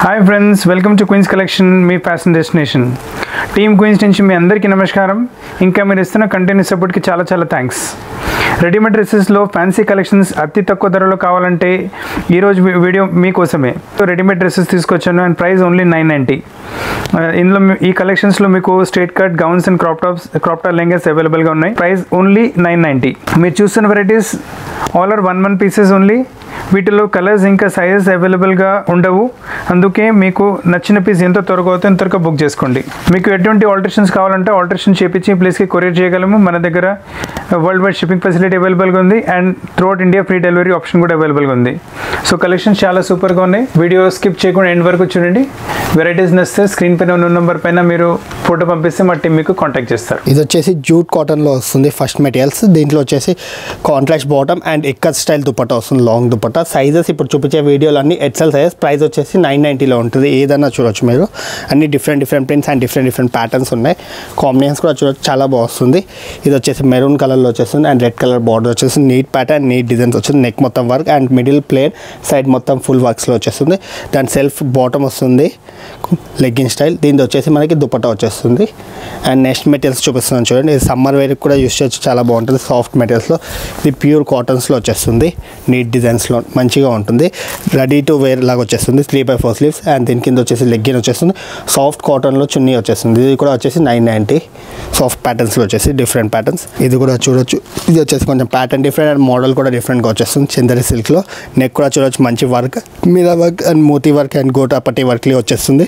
hi friends welcome to Queens collection మీ fashion destination team Queens నుంచి మీ అందరికీ నమస్కారం ఇంకా మీరు ఇస్తున్న కంటిన్యూ సపోర్ట్కి చాలా చాలా థ్యాంక్స్ రెడీమేడ్ డ్రెస్సెస్లో ఫ్యాన్సీ కలెక్షన్స్ అతి తక్కువ ధరలో కావాలంటే ఈరోజు వీ- వీడియో మీకోసమే రెడీమేడ్ డ్రెస్సెస్ తీసుకొచ్చాను and price only nine ninety ఇందులో మీ- ఈ కలెక్షన్స్లో మీకు straight cut gowns and crop tops crop top లెంగర్స్ అవైలబుల్గా ఉన్నాయి ప్రైస్ ఓన్లీ నైన్ నైంటీ మీరు చూస్తున్న varieties all are one one pieces only వీటిలో కలర్స్ ఇంకా సైజెస్ అవైలబుల్గా ఉండవు అందుకే మీకు నచ్చిన పీస్ ఎంత త్వరగా అవుతే ఎంత త్వరగా బుక్ చేసుకోండి మీకు ఎటువంటి ఆల్టరేషన్స్ కావాలంటే ఆల్టరేషన్ చేపించి ప్లేస్కి కొరియర్ చేయగలము మన దగ్గర వరల్డ్ వైడ్ షిప్పింగ్ ఫెసిలిటీ అవైలబుల్గా ఉంది and throughout India free delivery option కూడా అవైలబుల్గా ఉంది సో కలెక్షన్స్ చాలా సూపర్గా ఉన్నాయి వీడియో స్కిప్ చేయకుండా ఎండ్ వరకు చూడండి వెరైటీస్ నచ్చితే స్క్రీన్ పైన ఉన్న నెంబర్ పైన మీరు ఫోటో పంపిస్తే మా టీం మీకు కాంటాక్ట్ చేస్తారు ఇది వచ్చేసి జూట్ కాటన్లో వస్తుంది ఫస్ట్ మెటీరియల్స్ దీంట్లో వచ్చేసి contrast bottom and ikat style dupatta వస్తుంది లాంగ్ దుపట్టా సైజెస్ ఇప్పుడు చూపించే వీడియోలు అన్ని ఎక్సెల్ సైజెస్ ప్రైస్ వచ్చేసి నైన్ నైంటీలో ఉంటుంది ఏదన్నా చూడొచ్చు మీరు అన్ని different different prints and different different patterns ఉన్నాయి కాంబినేషన్స్ కూడా చూడొచ్చు చాలా బాగుంది ఇది వచ్చేసి మెరూన్ కలర్లో వచ్చేస్తుంది అండ్ రెడ్ కలర్ బార్డర్ వచ్చేసి నీట్ ప్యాటర్న్ నీట్ డిజైన్స్ వచ్చింది నెక్ మొత్తం work and middle plain side మొత్తం ఫుల్ వర్క్స్లో వచ్చేస్తుంది దాని సెల్ఫ్ బాటమ్ వస్తుంది లెగ్గింగ్ స్టైల్ దీంతో వచ్చేసి మనకి దుపట్టా వచ్చేస్తుంది అండ్ నెక్స్ట్ మెటీరియల్స్ చూపిస్తున్నాను చూడండి ఇది సమ్మర్ వేర్కి కూడా యూస్ చేయొచ్చు చాలా బాగుంటుంది సాఫ్ట్ మెటీరియల్స్లో ఇది ప్యూర్ కాటన్స్లో వచ్చేస్తుంది నీట్ డిజైన్స్లో మంచిగా ఉంటుంది రెడీ టు వేర్ లాగా వచ్చేస్తుంది three by four sleeves and దీని కింద వచ్చేసి లెగ్గిన్ వచ్చేస్తుంది సాఫ్ట్ కాటన్లో చున్నీ వచ్చేస్తుంది ఇది కూడా వచ్చేసి నైన్ నైంటీ సాఫ్ట్ ప్యాటర్న్స్లో వచ్చేసి డిఫరెంట్ ప్యాటర్న్స్ ఇది కూడా చూడొచ్చు ఇది వచ్చేసి కొంచెం ప్యాటర్న్ డిఫరెంట్ అండ్ మోడల్ కూడా డిఫరెంట్గా వచ్చేస్తుంది చందరి సిల్క్లో నెక్ కూడా చూడొచ్చు మంచి వర్క్ మీద work and moti work and gota patti వర్క్లీ వచ్చేస్తుంది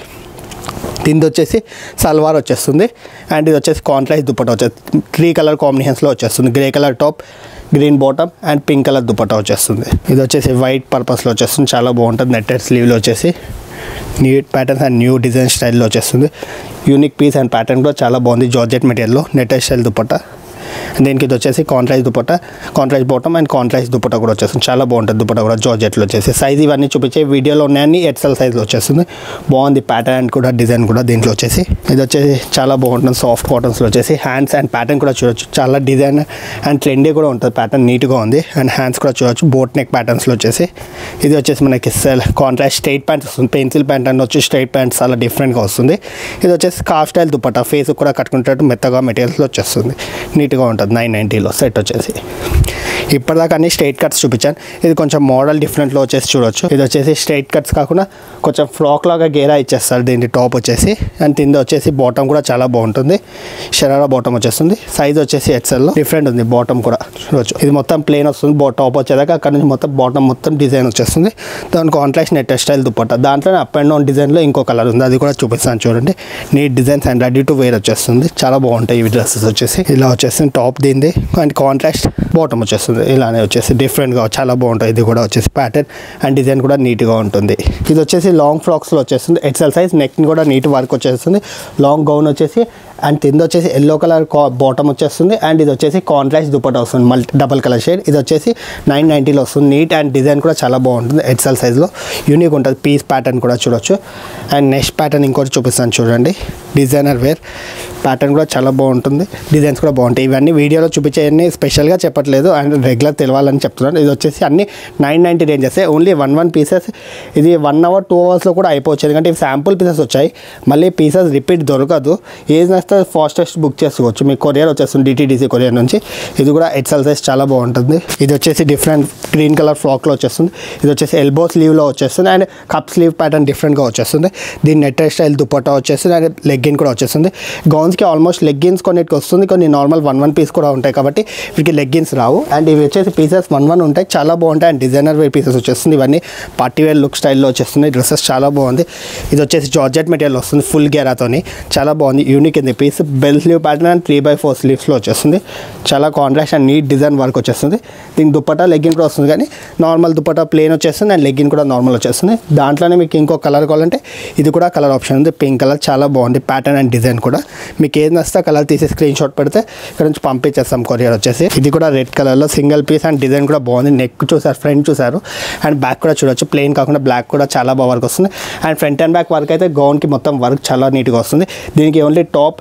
దీనిది వచ్చేసి సల్వార్ వచ్చేస్తుంది అండ్ ఇది వచ్చేసి కాంట్రాస్ట్ దుపట్టా వచ్చేస్తుంది త్రీ కలర్ కాంబినేషన్స్లో వచ్చేస్తుంది grey colour top green bottom and pink colour dupatta వచ్చేస్తుంది ఇది వచ్చేసి వైట్ పర్పస్లో వచ్చేస్తుంది చాలా బాగుంటుంది నెట్టెడ్ స్లీవ్లో వచ్చేసి new patterns and new design స్టైల్లో వచ్చేస్తుంది యూనిక్ పీస్ అండ్ ప్యాటర్న్ కూడా చాలా బాగుంది జార్జెట్ మెటీరియల్లో నెట్టెడ్ స్టైల్ దుపట్టా దీనికి ఇది వచ్చేసి contrast dupatta contrast bottom and contrast dupatta కూడా వచ్చేస్తుంది చాలా బాగుంటుంది దుపట్టా కూడా జార్జెట్లో వచ్చేసి సైజ్ ఇవన్నీ చూపించే వీడియోలో ఉన్నాయని ఎక్సెల్ సైజ్లో వచ్చేస్తుంది బాగుంది ప్యాటర్న్ అండ్ కూడా డిజైన్ కూడా దీంట్లో వచ్చేసి ఇది వచ్చేసి చాలా బాగుంటుంది సాఫ్ట్ కాటన్స్లో వచ్చేసి హ్యాండ్స్ అండ్ ప్యాటర్న్ కూడా చూడొచ్చు చాలా డిజైన్ అండ్ ట్రెండీ కూడా ఉంటుంది ప్యాటర్న్ నీట్గా ఉంది అండ్ హ్యాండ్స్ కూడా చూడొచ్చు బోట్ నెక్ ప్యాటర్న్స్లో వచ్చేసి ఇది వచ్చేసి మనకి సెల్ కాంట్రాక్ట్ స్ట్రైట్ ప్యాంట్ వస్తుంది పెన్సిల్ ప్యాంట్ అండ్ వచ్చి స్ట్రైట్ ప్యాంట్ చాలా డిఫరెంట్గా వస్తుంది ఇది వచ్చేసి కాఫ్ స్టైల్ దుపట్టా ఫేస్ కూడా కట్టుకునేటట్టు మెత్తగా మెటీరియల్స్లో వచ్చేస్తుంది నీట్గా ఉంటుంది నైన్ నైంటీలో సెట్ వచ్చేసి ఇప్పటిదాకా అన్ని స్ట్రైట్ కట్స్ చూపించాను ఇది కొంచెం మోడల్ డిఫరెంట్లో వచ్చేసి చూడొచ్చు ఇది వచ్చేసి స్ట్రైట్ కట్స్ కాకుండా కొంచెం ఫ్రాక్ లాగా గేరా ఇచ్చేస్తారు దీని టాప్ వచ్చేసి అండ్ కింద వచ్చేసి బాటమ్ కూడా చాలా బాగుంటుంది షరారా బాటమ్ వచ్చేస్తుంది సైజ్ వచ్చేసి ఎక్సెల్లో డిఫరెంట్ ఉంది బాటమ్ కూడా చూడొచ్చు ఇది మొత్తం ప్లేన్ వస్తుంది బో టాప్ వచ్చేదాకా అక్కడ నుంచి మొత్తం బాటమ్ మొత్తం డిజైన్ వచ్చేస్తుంది దాని కాంట్రాక్ట్ నెట్ స్టైల్ దుపట్టా దాంట్లోనే అప్ అండ్ డౌన్ డిజైన్లో ఇంకో కలర్ ఉంది అది కూడా చూపిస్తాను చూడండి neat designs and ready to wear వచ్చేస్తుంది చాలా బాగుంటాయి ఇవి డ్రెస్సెస్ వచ్చేసి ఇలా వచ్చేస్తుంది టాప్ దీనిది అండ్ కాంట్రాక్ట్ బాటమ్ వచ్చేస్తుంది ఇలానే వచ్చేసి డిఫరెంట్గా చాలా బాగుంటుంది ఇది కూడా వచ్చేసి ప్యాటర్న్ అండ్ డిజైన్ కూడా నీట్గా ఉంటుంది ఇది వచ్చేసి లాంగ్ ఫ్రాక్స్లో వచ్చేస్తుంది ఎక్సెల్ సైజ్ నెక్ కూడా నీట్ వర్క్ వచ్చేస్తుంది లాంగ్ గౌన్ వచ్చేసి అండ్ కింద వచ్చేసి ఎల్లో కలర్ బాటమ్ వచ్చేస్తుంది అండ్ ఇది వచ్చేసి కాంట్రాక్ట్ దుపట్టా వస్తుంది మల్టీ డబల్ కలర్ షేడ్ ఇది వచ్చేసి నైన్ నైంటీలో వస్తుంది నీట్ అండ్ డిజైన్ కూడా చాలా బాగుంటుంది ఎక్సెల్ సైజ్లో యూనిక్ ఉంటుంది పీస్ ప్యాటర్న్ కూడా చూడొచ్చు అండ్ నెక్స్ట్ ప్యాటర్న్ ఇంకోటి చూపిస్తాను చూడండి డిజైనర్ వేర్ ప్యాటర్న్ కూడా చాలా బాగుంటుంది డిజైన్స్ కూడా బాగుంటాయి ఇవన్నీ వీడియోలో చూపించేవన్నీ స్పెషల్గా చెప్పట్లేదు అండ్ రెగ్యులర్ తెలవాలని చెప్తున్నాను ఇది వచ్చేసి అన్ని nine ninety ranges only one one pieces ఇది వన్ అవర్ టూ అవర్స్లో కూడా అయిపోవచ్చు ఎందుకంటే ఇవి శాంపుల్ పీసెస్ వచ్చాయి మళ్ళీ పీసెస్ రిపీట్ దొరకదు ఏది నచ్చితే ఫాస్టెస్ట్ బుక్ చేసుకోవచ్చు మీకు కొరియర్ వచ్చేస్తుంది డిటీడీసీ కొరియర్ నుంచి ఇది కూడా ఎక్సెల్ సైజ్ చాలా బాగుంటుంది ఇది వచ్చేసి డిఫరెంట్ గ్రీన్ కలర్ ఫ్రాక్లో వచ్చేస్తుంది ఇది వచ్చేసి ఎల్బో స్లీవ్లో వచ్చేస్తుంది అండ్ కప్ స్లీవ్ ప్యాటర్న్ డిఫరెంట్గా వచ్చేస్తుంది దీని నెట్ స్టైల్ దుపట్టా వచ్చేస్తుంది అండ్ లెగ్గిన్ కూడా వచ్చేస్తుంది గౌన్స్కి ఆల్మోస్ట్ లెగ్గిన్స్ కొన్నిటికి వస్తుంది కొన్ని నార్మల్ వన్ వన్ పీస్ కూడా ఉంటాయి కాబట్టి వీటికి లెగ్గిన్స్ రావు అండ్ ఇవి వచ్చేసి పీసెస్ వన్ వన్ ఉంటాయి చాలా బాగుంటాయి అండ్ డిజైనర్ వేర్ పీసెస్ వచ్చేస్తుంది ఇవన్నీ పార్టీ వేర్ లుక్ స్టైల్లో వచ్చేస్తుంది డ్రెస్సెస్ చాలా బాగుంది ఇది వచ్చేసి జార్జెట్ మెటీరియల్ వస్తుంది ఫుల్ గేరాతోని చాలా బాగుంది unique in the piece bell sleeve pattern and three by four స్లీవ్స్లో వచ్చేస్తుంది చాలా contract and neat design work వచ్చేస్తుంది దీనికి దుపట్టా లెగ్గిన్ కూడా వస్తుంది కానీ నార్మల్ దుపట్టా ప్లేన్ వచ్చేస్తుంది అండ్ లెగ్గిన్ కూడా నార్మల్ వచ్చేస్తుంది దాంట్లోనే మీకు ఇంకో కలర్ కావాలంటే ఇది కూడా కలర్ ఆప్షన్ ఉంది పింక్ కలర్ చాలా బాగుంది ప్యాటర్న్ అండ్ డిజైన్ కూడా మీకు ఏది నచ్చితే కలర్ తీసి స్క్రీన్ షాట్ పెడితే ఇక్కడ నుంచి పంపించేస్తాం కొరియర్ వచ్చేసి ఇది కూడా రెడ్ కలర్లో సింగిల్ పీస్ అండ్ డిజైన్ కూడా బాగుంది నెక్ చూసారు ఫ్రంట్ చూసారు అండ్ బ్యాక్ కూడా చూడొచ్చు ప్లెయిన్ కాకుండా బ్లాక్ కూడా చాలా బాగా వర్క్ వస్తుంది and front and back work అయితే గౌన్కి మొత్తం వర్క్ చాలా నీట్గా వస్తుంది దీనికి ఓన్లీ టాప్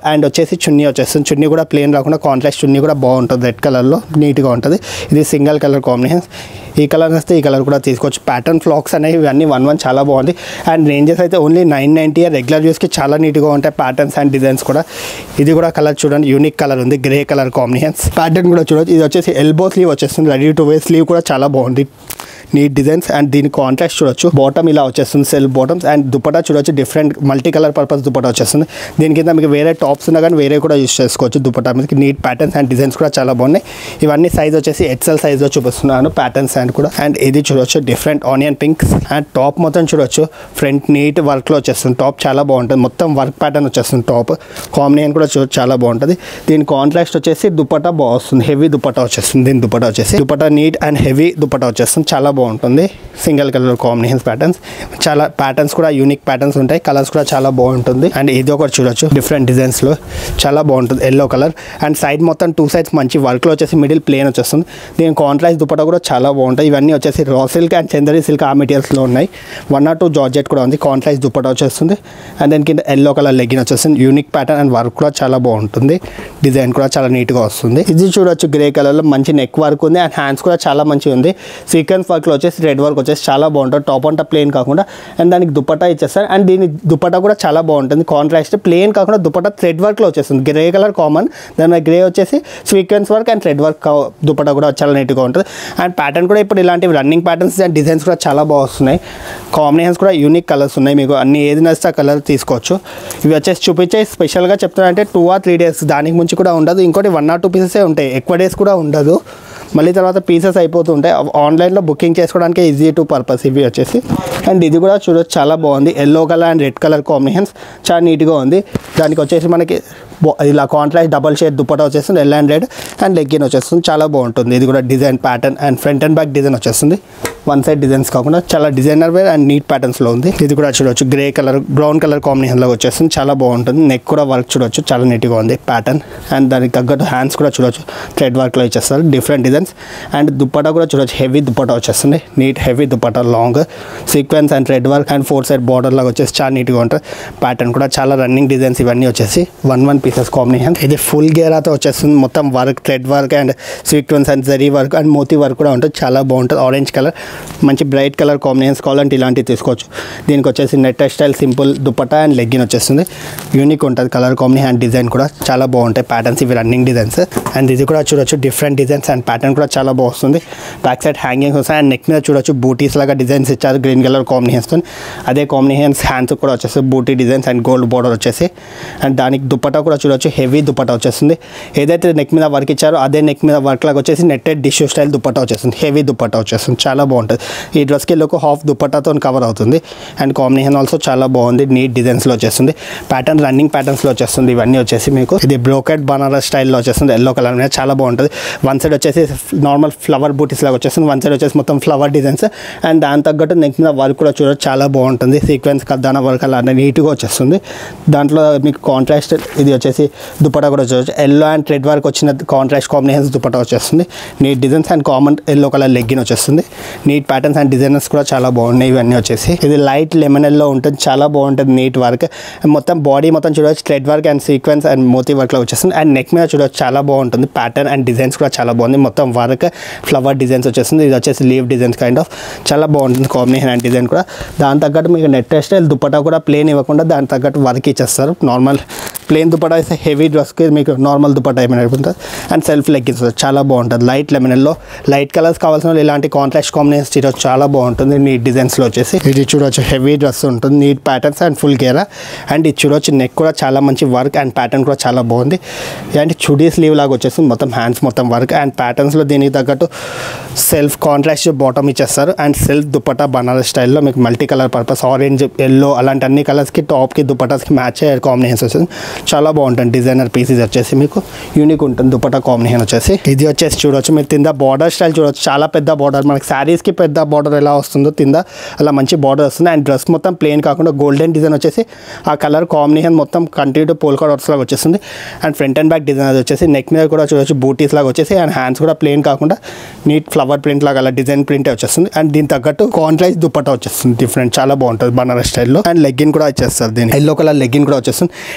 అండ్ వచ్చేసి చున్నీ వచ్చేస్తుంది చున్నీ కూడా ప్లేన్ రాకుండా కాంట్రాస్ట్ చున్నీ కూడా బాగుంటుంది రెడ్ కలర్లో నీట్గా ఉంటుంది ఇది సింగిల్ కలర్ కాంబినేషన్ ఈ కలర్ వస్తే ఈ కలర్ కూడా తీసుకోవచ్చు ప్యాటర్న్ ఫ్లాక్స్ అనేవి ఇవన్నీ వన్ వన్ చాలా బాగుంది అండ్ రేంజెస్ అయితే ఓన్లీ నైన్ నైంటీ రెగ్యులర్ యూస్కి చాలా నీట్గా ఉంటాయి ప్యాటర్న్స్ అండ్ డిజైన్స్ కూడా ఇది కూడా కలర్ చూడండి యూనిక్ కలర్ ఉంది గ్రే కలర్ కాంబినేషన్స్ ప్యాటర్న్ కూడా చూడొచ్చు ఇది వచ్చేసి ఎల్బో స్లీవ్ వచ్చేస్తుంది రెడీ టు వే స్లీవ్ కూడా చాలా బాగుంది నీట్ డిజైన్స్ అండ్ దీని కాంట్రాక్ట్ చూడొచ్చు బాటమ్ ఇలా వచ్చేస్తుంది సెల్ఫ్ బాటమ్స్ అండ్ దుపట్టా చూడొచ్చు different multi colour purpose dupatta వచ్చేస్తుంది దీని కింద మీకు వేరే టాప్స్ ఉన్నా కానీ వేరే కూడా యూస్ చేసుకోవచ్చు దుపట్టా మీదకి నీట్ ప్యాటర్న్స్ అండ్ డిజైన్స్ కూడా చాలా బాగున్నాయి ఇవన్నీ సైజ్ వచ్చేసి ఎక్సెల్ సైజ్లో చూపిస్తున్నాను ప్యాటర్న్స్ అండ్ కూడా అండ్ ఇది చూడొచ్చు different onion pinks and top మొత్తం చూడొచ్చు ఫ్రంట్ నీట్ వర్క్లో వచ్చేస్తుంది టాప్ చాలా బాగుంటుంది మొత్తం వర్క్ ప్యాటర్న్ వచ్చేస్తుంది టాప్ కాంబినేషన్ కూడా చూడొచ్చు చాలా బాగుంటుంది దీని కాంట్రాస్ట్ వచ్చేసి దుపట్టా బాగుంది హెవీ దుపట్టా వచ్చేస్తుంది దీని దుపట్టా వచ్చేసి dupatta neat and heavy dupatta వచ్చేస్తుంది చాలా బాగుంటుంది సింగిల్ కలర్ కాంబినేషన్ ప్యాటర్న్స్ చాలా ప్యాటర్న్స్ కూడా యూనిక్ ప్యాటర్న్స్ ఉంటాయి కలర్స్ కూడా చాలా బాగుంటుంది అండ్ ఇది ఒకటి చూడొచ్చు డిఫరెంట్ డిజైన్స్లో చాలా బాగుంటుంది ఎల్లో కలర్ అండ్ సైడ్ మొత్తం టూ సైడ్స్ మంచి వర్క్లో వచ్చేసి మిడిల్ ప్లేన్ వచ్చేస్తుంది దీని కాంట్రాస్ట్ దుపట్టా కూడా చాలా బాగుంటాయి ఇవన్నీ వచ్చేసి రా సిల్క్ అండ్ చందరి సిల్క్ ఆ మెటీరియల్స్లో ఉన్నాయి వన్ ఆర్ టూ జార్జెట్ కూడా ఉంది కాంట్రాస్ట్ దుపట్టా వచ్చేస్తుంది అండ్ దాని కింద ఎల్లో కలర్ లెగ్గిన్ వచ్చేస్తుంది యూనిక్ ప్యాటర్న్ అండ్ వర్క్ కూడా చాలా బాగుంటుంది డిజైన్ కూడా చాలా నీట్గా వస్తుంది ఇది చూడొచ్చు గ్రే కలర్లో మంచి నెక్ వర్క్ ఉంది అండ్ హ్యాండ్స్ కూడా చాలా మంచిగా ఉంది సీక్వెన్స్ వర్క్లో వచ్చేసి రెడ్ వర్క్ వచ్చేసి చాలా బాగుంటుంది టాప్ అంతా ప్లేన్ కాకుండా అండ్ దానికి దుపట్టా ఇచ్చేస్తారు అండ్ దీని దుపట్టా కూడా చాలా బాగుంటుంది కాంట్రాస్ట్ ప్లేన్ కాకుండా దుపట్టా థ్రెడ్ వర్క్లో వచ్చేస్తుంది గ్రే కలర్ కామన్ దాని గ్రే వచ్చేసి sequence work and thread work dupatta కూడా చాలా నీట్గా ఉంటుంది అండ్ ప్యాటర్న్ కూడా ఇప్పుడు ఇలాంటి రన్నింగ్ ప్యాటర్న్స్ అండ్ డిజైన్స్ కూడా చాలా బాగా వస్తున్నాయి కాంబినేషన్స్ కూడా యూనిక్ కలర్స్ ఉన్నాయి మీకు అన్ని ఏది నచ్చితే ఆ కలర్ తీసుకోవచ్చు ఇవి వచ్చేసి చూపించే స్పెషల్గా చెప్తున్నా అంటే టూ ఆర్ త్రీ డేస్ దానికి ముంచి కూడా ఉండదు ఇంకోటి వన్ ఆర్ టూ పీసెసే ఉంటాయి ఎక్కువ డేస్ కూడా ఉండదు మళ్ళీ తర్వాత పీసెస్ అయిపోతుంటాయి ఆన్లైన్లో బుకింగ్ చేసుకోవడానికి ఈజీ టు పర్పస్ ఇవి వచ్చేసి అండ్ ఇది కూడా చూడొచ్చు చాలా బాగుంది yellow colour and red colour combinations చాలా నీట్గా ఉంది దానికి వచ్చేసి మనకి బో- ఇలా కాంట్రాస్ట్ డబల్ షేడ్ దుప్పట వచ్చేస్తుంది ఎల్ అండ్ రెడ్ అండ్ లెగ్గిన్ వచ్చేస్తుంది చాలా బాగుంటుంది ఇది కూడా design pattern and front and back design వచ్చేస్తుంది వన్ సైడ్ డిజైన్స్ కాకుండా చాలా డిజైనర్ వేర్ అండ్ నీట్ ప్యాటర్న్స్లో ఉంది ఇది కూడా చూడొచ్చు గ్రే కలర్ బ్రౌన్ కలర్ కాంబినేషన్లో వచ్చేస్తుంది చాలా బాగుంటుంది నెక్ కూడా వర్క్ చూడొచ్చు చాలా నీట్గా ఉంది ప్యాటర్న్ అండ్ దానికి తగ్గట్టు హ్యాండ్స్ కూడా చూడొచ్చు థ్రెడ్ వర్క్లో ఇచ్చేస్తారు డిఫరెంట్ డిజైన్స్ అండ్ దుప్పటా కూడా చూడొచ్చు హెవీ దుప్పటా వచ్చేస్తుంది neat heavy dupatta long sequence and thread work and four side border లాగా వచ్చేసి చాలా నీట్గా ఉంటుంది ప్యాటర్న్ కూడా చాలా రన్నింగ్ డిజైన్స్ ఇవన్నీ వచ్చేసి వన్ వన్ పీసెస్ కాంబినేషన్ ఇది ఫుల్ గేరాతో వచ్చేస్తుంది మొత్తం work thread work and sequence and zari work and moti work కూడా ఉంటుంది చాలా బాగుంటుంది ఆరెంజ్ కలర్ మంచి బ్రైట్ కలర్ కాంబినేషన్స్ కావాలంటే ఇలాంటివి తీసుకోవచ్చు దీనికి వచ్చేసి net style simple dupatta and legging వచ్చేస్తుంది యూనిక్ ఉంటుంది కలర్ కాంబినేషన్ అండ్ డిజైన్ కూడా చాలా బాగుంటాయి ప్యాటర్న్స్ ఇవి రన్నింగ్ డిజైన్స్ అండ్ ఇది కూడా చూడొచ్చు డిఫరెంట్ డిజైన్స్ అండ్ ప్యాటర్న్ కూడా చాలా బాగుంది బ్యాక్ సైడ్ హ్యాంగింగ్స్ వస్తాయి అండ్ నెక్ మీద చూడొచ్చు బూటీస్ లాగా డిజైన్స్ ఇచ్చారు గ్రీన్ కలర్ కాంబినేషన్ అదే కాంబినేషన్స్ హ్యాండ్స్ కూడా వచ్చేసి buti designs and gold border వచ్చేసి అండ్ దానికి దుపట్టా కూడా చూడొచ్చు హెవీ దుపట్టా వచ్చేస్తుంది ఏదైతే నెక్ మీద వర్క్ ఇచ్చారో అదే నెక్ మీద వర్క్ లాగా వచ్చేసి నెట్టెడ్ డిష్యూ స్టైల్ దుపట్టా వచ్చేస్తుంది హెవీ దుపట్టా వచ్చేస్తుంది చాలా బాగుంటుంది ఈ డ్రెస్కి లుక్ హాఫ్ దుపట్టాతో కవర్ అవుతుంది అండ్ కాంబినేషన్ ఆల్సో చాలా బాగుంది నీట్ డిజైన్స్లో వచ్చేస్తుంది ప్యాటర్న్ రన్నింగ్ ప్యాటర్న్స్లో వచ్చేస్తుంది ఇవన్నీ వచ్చేసి మీకు ఇది బ్రోకెట్ బనారస్ స్టైల్లో వచ్చేస్తుంది ఎల్లో కలర్ మీద చాలా బాగుంటుంది వన్ సైడ్ వచ్చేసి నార్మల్ ఫ్లవర్ బూటీస్ లాగా వచ్చేస్తుంది వన్ సైడ్ వచ్చేసి మొత్తం ఫ్లవర్ డిజైన్స్ అండ్ దాని తగ్గట్టు నెక్ మీద వర్క్ కూడా చూడొచ్చు చాలా బాగుంటుంది సీక్వెన్స్ కద్దాన వర్క్ అలా నీట్గా వచ్చేస్తుంది దాంట్లో మీకు కాంట్రాస్ట్ ఇది వచ్చేసి దుపట్టా కూడా చూడొచ్చు ఎల్లో అండ్ రెడ్ వర్క్ వచ్చిన కాంట్రాస్ట్ కాంబినేషన్స్ దుపట్టా వచ్చేస్తుంది neat designs and common yellow colour legging వచ్చేస్తుంది నీట్ ప్యాటర్న్స్ అండ్ డిజైనర్స్ కూడా చాలా బాగున్నాయి ఇవన్నీ వచ్చేసి ఇది లైట్ లెమన్ ఎల్లో ఉంటుంది చాలా బాగుంటుంది నీట్ వర్క్ మొత్తం బాడీ మొత్తం చూడొచ్చు thread work and sequence and moti వర్క్లో వచ్చేస్తుంది అండ్ నెక్ మీద చూడొచ్చు చాలా బాగుంటుంది ప్యాటర్న్ అండ్ డిజైన్స్ కూడా చాలా బాగుంది మొత్తం వర్క్ ఫ్లవర్ డిజైన్స్ వచ్చేస్తుంది ఇది వచ్చేసి లీవ్ డిజైన్స్ కైండ్ ఆఫ్ చాలా బాగుంటుంది కాంబినేషన్ అండ్ డిజైన్ కూడా దాని తగ్గట్టు మీకు నెట్ స్టైల్ దుపట్టా కూడా ప్లేన్ ఇవ్వకుండా దాని తగ్గట్టు వర్క్ ఇచ్చేస్తారు నార్మల్ ప్లేన్ దుపట్టా అయితే హెవీ డ్రెస్కి మీకు నార్మల్ దుపట్టా ఏమైనా ఉంటుంది అండ్ సెల్ఫ్ లెగ్గిన్స్ చాలా బాగుంటుంది లైట్ లెమనల్లో లైట్ కలర్స్ కావాల్సిన వాళ్ళు ఇలాంటి కాంట్రాస్ట్ కాంబినేషన్ చూడొచ్చు చాలా బాగుంటుంది నీట్ డిజైన్స్లో వచ్చేసి ఇది చూడొచ్చు హెవీ డ్రెస్ ఉంటుంది neat patterns and full ghera and ఇది చూడొచ్చు నెక్ కూడా చాలా మంచి వర్క్ అండ్ ప్యాటర్న్ కూడా చాలా బాగుంది అండ్ చుడీ స్లీవ్ లాగా వచ్చేసి మొత్తం హ్యాండ్స్ మొత్తం వర్క్ అండ్ ప్యాటర్న్స్లో దీనికి తగ్గట్టు సెల్ఫ్ కాంట్రాస్ట్ బాటమ్ ఇచ్చేస్తారు అండ్ సెల్ఫ్ దుపట్టా బనారస్ స్టైల్లో మీకు multi colour purpose orange yellow అలాంటి అన్ని కలర్స్కి టాప్కి దుపట్టాస్కి మ్యాచ్ అయ్యే కాంబినేషన్స్ వస్తుంది చాలా బాగుంటుంది డిజైనర్ పీసెస్ వచ్చేసి మీకు యూనిక్ ఉంటుంది దుపట్టా కాంబినేషన్ వచ్చేసి ఇది వచ్చేసి చూడొచ్చు మీరు తింద బార్డర్ స్టైల్ చూడొచ్చు చాలా పెద్ద బార్డర్ మనకి శారీస్కి పెద్ద బార్డర్ ఎలా వస్తుందో తింద అలా మంచి బార్డర్ వస్తుంది అండ్ డ్రెస్ మొత్తం ప్లేన్ కాకుండా గోల్డెన్ డిజైన్ వచ్చేసి ఆ కలర్ కాంబినేషన్ మొత్తం కంటిన్యూ పోల్కా డాట్స్ లాగా వచ్చేస్తుంది and front and back design అది వచ్చేసి నెక్ మీద కూడా చూడొచ్చు బూటీస్ లాగా వచ్చేసి అండ్ హ్యాండ్స్ కూడా ప్లేన్ కాకుండా నీట్ ఫ్లవర్ ప్రింట్ లాగా అలా డిజైన్ ప్రింట్ వచ్చేస్తుంది అండ్ దీని తగ్గట్టు కాంట్రాస్ట్ దుపట్టా వచ్చేస్తుంది డిఫరెంట్ చాలా బాగుంటుంది బనారస్ స్టైల్లో అండ్ లెగ్గిన్ కూడా ఇచ్చేస్తారు దీని ఎల్లో కలర్ లెగ్గిన్ కూడా వచ్చేస్తుంది neat design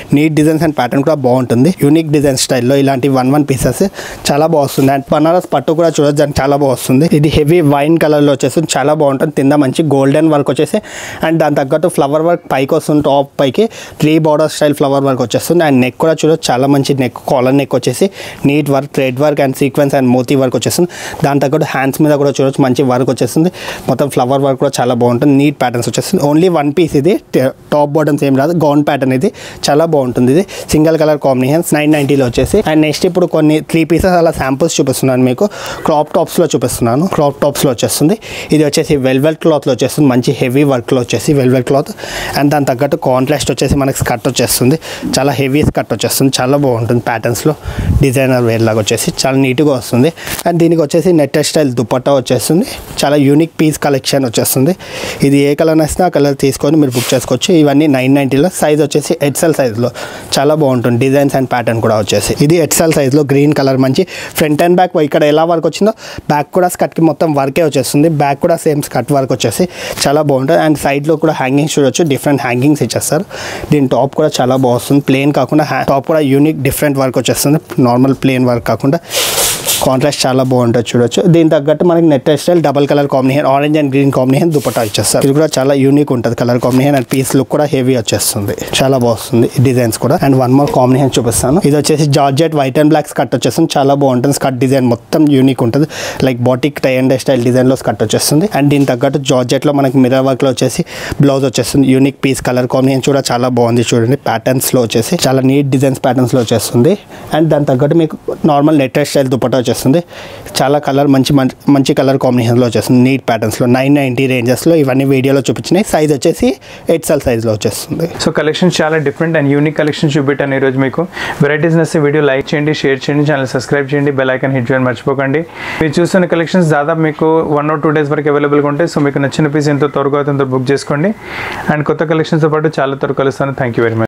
designs and pattern కూడా బాగుంటుంది యూనిక్ డిజైన్ స్టైల్లో ఇలాంటి వన్ వన్ పీసెస్ చాలా బాగుంది అండ్ బనారస్ పట్టు కూడా చూడొచ్చు దానికి చాలా బాగుంది ఇది హెవీ వైన్ కలర్లో వచ్చేసి చాలా బాగుంటుంది కింద మంచి గోల్డెన్ వర్క్ వచ్చేసి అండ్ దాని తగ్గట్టు ఫ్లవర్ వర్క్ పైకి వస్తుంది టాప్ పైకి three border style flower work వచ్చేస్తుంది అండ్ నెక్ కూడా చూడొచ్చు చాలా మంచి నెక్ కాలర్ నెక్ వచ్చేసి neat work thread work and sequence and moti work వచ్చేస్తుంది దాని తగ్గట్టు హ్యాండ్స్ మీద కూడా చూడొచ్చు మంచి వర్క్ వచ్చేస్తుంది మొత్తం ఫ్లవర్ వర్క్ కూడా చాలా బాగుంటుంది నీట్ ప్యాటర్న్స్ వచ్చేస్తుంది ఓన్లీ వన్ పీస్ ఇది టాప్ బాటమ్స్ ఏం రాదు గౌన్ ప్యాటర్న్ ఇది చాలా బాగుంటుంది ఇది సింగిల్ కలర్ కాంబినేషన్స్ నైన్ నైంటీలో వచ్చేసి అండ్ నెక్స్ట్ ఇప్పుడు కొన్ని త్రీ పీసెస్ అలా శాంపుల్స్ చూపిస్తున్నాను మీకు క్రాప్ టాప్స్లో చూపిస్తున్నాను క్రాప్ టాప్స్లో వచ్చేస్తుంది ఇది వచ్చేసి వెల్వెట్ క్లాత్లో వచ్చేస్తుంది మంచి హెవీ వర్క్లో వచ్చేసి వెల్వెట్ క్లాత్ అండ్ దాని తగ్గట్టు కాంట్రాస్ట్ వచ్చేసి మనకి స్కర్ట్ వచ్చేస్తుంది చాలా హెవీ స్కర్ట్ వచ్చేస్తుంది చాలా బాగుంటుంది ప్యాటర్న్స్లో డిజైనర్ వేర్ లాగా వచ్చేసి చాలా నీట్గా వస్తుంది అండ్ దీనికి వచ్చేసి నెట్ స్టైల్ దుపట్టా వచ్చేస్తుంది చాలా యూనిక్ పీస్ కలెక్షన్ వచ్చేస్తుంది ఇది ఏ కలర్ నచ్చినా ఆ కలర్ తీసుకొని మీరు బుక్ చేసుకోవచ్చు ఇవన్నీ నైన్ నైంటీలో సైజ్ వచ్చేసి ఎక్సెల్ సైజ్లో చాలా బాగుంటుంది డిజైన్స్ అండ్ ప్యాటర్న్ కూడా వచ్చేసి ఇది ఎక్సెల్ సైజ్లో గ్రీన్ కలర్ మంచి ఫ్రంట్ అండ్ బ్యాక్ ఇక్కడ ఎలా వర్క్ వచ్చిందో బ్యాక్ కూడా స్కర్ట్కి మొత్తం వర్కే వచ్చేస్తుంది బ్యాక్ కూడా సేమ్ స్కర్ట్ వర్క్ వచ్చేసి చాలా బాగుంటుంది అండ్ సైడ్లో కూడా హ్యాంగింగ్స్ చూడొచ్చు డిఫరెంట్ హ్యాంగింగ్స్ ఇచ్చేస్తారు దీని టాప్ కూడా చాలా బాగుంది ప్లేన్ కాకుండా టాప్ కూడా యూనిక్ డిఫరెంట్ వర్క్ వచ్చేస్తుంది నార్మల్ ప్లేన్ వర్క్ కాకుండా కాంట్రాస్ట్ చాలా బాగుంటుంది చూడొచ్చు దీని తగ్గట్టు మనకి net style double colour combination orange and green combination dupatta ఇచ్చేస్తారు ఇది కూడా చాలా యూనిక్ ఉంటుంది colour combination and piece look కూడా హెవీ వచ్చేస్తుంది చాలా బాగుంది డిజైన్స్ కూడా అండ్ వన్ మోర్ కాంబినేషన్ చూపిస్తాను ఇది వచ్చేసి georgette white and black skirt వచ్చేస్తుంది చాలా బాగుంటుంది స్కర్ట్ డిజైన్ మొత్తం యూనిక్ ఉంటుంది like batik tie and style డిజైన్లో స్కర్ట్ వచ్చేస్తుంది అండ్ దీని తగ్గట్టు జార్జెట్లో మనకి మిర్రర్ వర్క్లో వచ్చేసి బ్లౌజ్ వచ్చేస్తుంది యూనిక్ పీస్ కలర్ కాంబినేషన్ కూడా చాలా బాగుంది చూడండి ప్యాటర్న్స్లో వచ్చేసి చాలా నీట్ డిజైన్స్ ప్యాటర్న్స్లో వచ్చేస్తుంది అండ్ దాని తగ్గట్టు మీకు నార్మల్ నెట్ స్టైల్ దుపట్టా వచ్చేస్తుంది చాలా కలర్ మంచి మంచి- మంచి కలర్ కాంబినేషన్లో వచ్చేస్తుంది నీట్ ప్యాటర్న్స్లో నైన్ నైంటీ రేంజెస్లో ఇవన్నీ వీడియోలో చూపించినాయి సైజ్ వచ్చేసి ఎక్సెల్ సైజ్లో వచ్చేస్తుంది సో కలెక్షన్స్ చాలా డిఫరెంట్ అండ్ యూనిక్ కలెక్షన్ చూపెట్టాను ఈరోజు మీకు వెరైటీస్ నచ్చితే వీడియో లైక్ చేయండి షేర్ చేయండి ఛానల్ సబ్స్క్రైబ్ చేయండి బెల్ ఐకాన్ హిట్ చేయండి మర్చిపోకండి మీరు చూస్తున్న కలెక్షన్స్ దాదాపు మీకు వన్ ఆర్ టూ డేస్ వరకు అవైలబుల్గా ఉంటాయి సో మీకు నచ్చిన పీస్ ఎంతో త్వరగా అవుతుందో బుక్ చేసుకోండి అండ్ కొత్త కలెక్షన్స్తో పాటు చాలా త్వరగా కలుస్తాను థ్యాంక్ యూ వెరీ మచ్